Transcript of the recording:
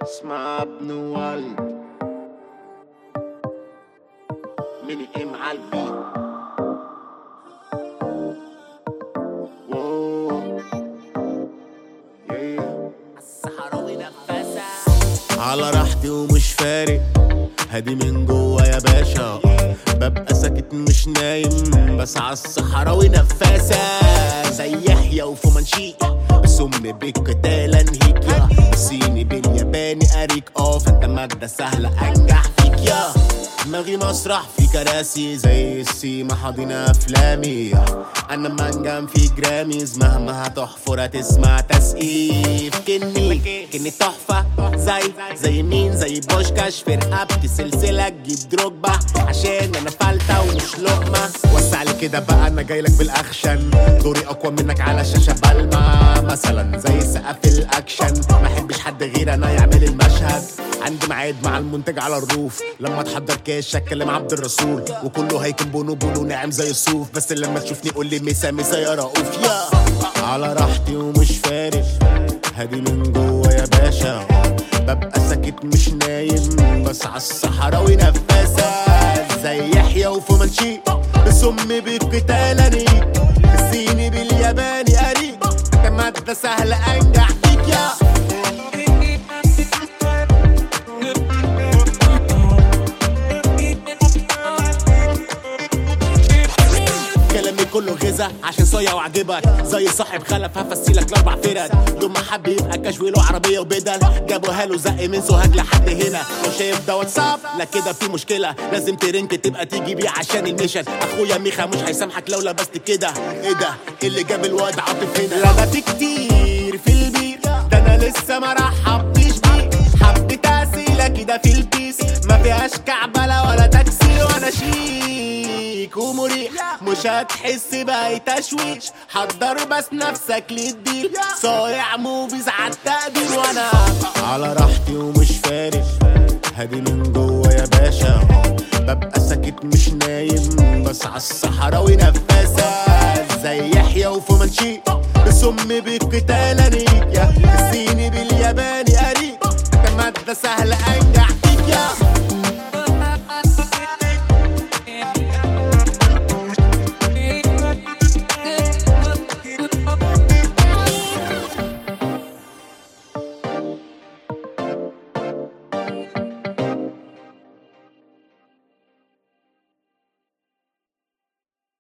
اسمع ابن والد من ام على البيت واو. Yeah. الصحراوي نفاسة على راحتي ومش فارق هادي من جوا يا باشا ببقى ساكت مش نايم بس على الصحراوي نفاسة زي يحيى وفومانشي بس امي بالقتال انهيك يا صيني بالياباني اريك اه فانت مادة سهلة انجح فيك يا دماغي مسرح في كراسي زي السيما حاضنة افلامي انا منجم في جراميز مهما هتحفر هتسمع تسقيف كني كني تحفة زي زي مين زي بوشكاش في رقبتي سلسلة تجيب دروجبا عشان انا فلتة ومش لقمة وسع لي كده بقى انا جايلك بالاكشن دوري اقوى منك على شاشة بلمع مثلا زي سقف الاكشن ما احبش حد غير انا يعمل المشهد عندي ميعاد مع المنتج على الروف لما تحضر كاش اتكلم عبد الرسول وكله هيكون بونو بونو ناعم زي الصوف بس لما تشوفني قول لي مسا مسا يا رؤوف يا على راحتي ومش فارق هادي من جوا يا باشا ببقى ساكت مش نايم بس على الصحراوي نفاسة زي يحيى وفومانشي بس امي بالقتال انيك الصيني بالياباني اريك انت مادة سهلة انجح فيك يا كلامي كله غذا عشان صايع وعجبك زي صاحب خلف هفسيلك الاربع فرد يوم ما حب يبقى كشوي له عربيه وبدل جابوها له زق من سوهاج لحد هنا لو شايف ده واتساب لا كده في مشكله لازم ترنك تبقى تيجي بيه عشان الميشن اخويا ميخا مش هيسامحك لو لبست كده ايه ده إيه اللي جاب الواد عاطف هنا لغتي كتير في البير ده انا لسه ما رحبتش بيه حبيت اسيله كده في البيس ما فيهاش كعبله ولا تكسير وانا شيك ومريح مش هتحس باي تشويش حضر بس نفسك للديل صايع موفيز عالتقدير وانا على راحتي ومش فارق هادي من جوا يا باشا ببقى ساكت مش نايم بس على الصحراوي نفاسة زي يحيى وفومانشي بس امي بالقتال انيك يا الصيني بالياباني اريك انت مادة سهلة انجح